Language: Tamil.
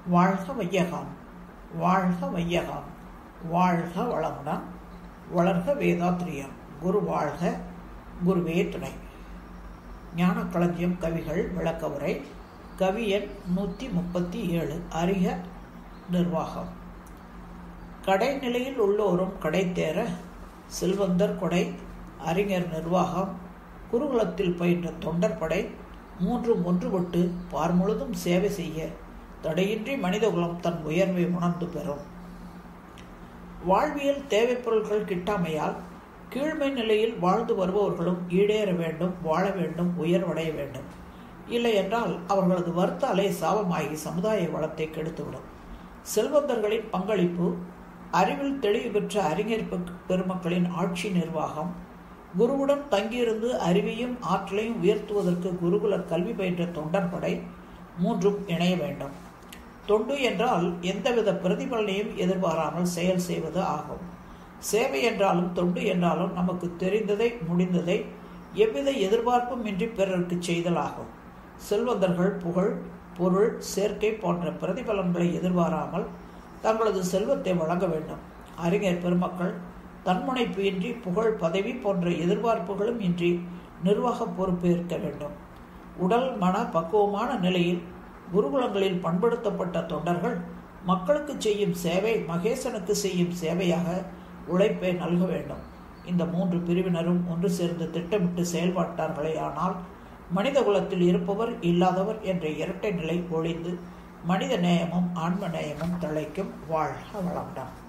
வாழ்க வையகம் வாழ்க வையகம் வாழ்க வளமுடன் வளர்க வேதாத்திரியம் குரு வாழ்க குருவே துணை ஞானக்களஞ்சியம் கவிகள் விளக்க உரை கவி எண் நூற்றி முப்பத்தி ஏழு அறிக நிர்வாகம் கடைநிலையில் உள்ளோரும் கடை தேர செல்வந்தர் கொடை அறிஞர் நிர்வாகம் குருகுலத்தில் பயின்ற தொண்டர் படை மூன்றும் ஒன்றுபட்டு பார் முழுதும் சேவை செய்ய தடையின்றி மனிதகுலம் தன் உயர்வை உணர்ந்து பெறும் வாழ்வியல் தேவைப் பொருட்கள் கிட்டாமையால் கீழ்மை நிலையில் வாழ்ந்து வருபவர்களும் ஈடேற வேண்டும் வாழ வேண்டும் உயர்வடைய வேண்டும் இல்லை என்றால் அவர்களது வருத்த அலை சாபமாகி சமுதாய வளத்தை கெடுத்துவிடும் செல்வந்தர்களின் பங்களிப்பு அறிவில் தெளிவு பெற்ற அறிஞர் பெருமக்களின் ஆட்சி நிர்வாகம் குருவுடன் தங்கியிருந்து அறிவையும் ஆற்றலையும் உயர்த்துவதற்கு குருகுல கல்வி பயின்ற தொண்டர் படை மூன்றும் இணைய வேண்டும் தொண்டு என்றால் எந்தவித பிரதிபலனையும் எதிர்பாராமல் செயல் செய்வது ஆகும் சேவை என்றாலும் தொண்டு என்றாலும் நமக்கு தெரிந்ததை முடிந்ததை எவ்வித எதிர்பார்ப்பும் இன்றி பிறருக்கு செய்தல் ஆகும் செல்வந்தர்கள் புகழ் பொருள் சேர்க்கை போன்ற பிரதிபலன்களை எதிர்பாராமல் தங்களது செல்வத்தை வழங்க வேண்டும் அறிஞர் பெருமக்கள் தன்முனைப்பு இன்றி புகழ் பதவி போன்ற எதிர்பார்ப்புகளும் இன்றி நிர்வாக பொறுப்பு ஏற்க வேண்டும் உடல் மன பக்குவமான நிலையில் குருகுலங்களில் பண்படுத்தப்பட்ட தொண்டர்கள் மக்களுக்கு செய்யும் சேவை மகேசனுக்கு செய்யும் சேவையாக உழைப்பை நல்க வேண்டும் இந்த மூன்று பிரிவினரும் ஒன்று சேர்ந்து திட்டமிட்டு செயல்பட்டார்களே ஆனால் மனித குலத்தில் இருப்பவர் இல்லாதவர் என்ற இரட்டை நிலை ஒழிந்து மனித நேயமும் ஆன்ம நேயமும் தழைக்கும் வாழ்க வளம்தான்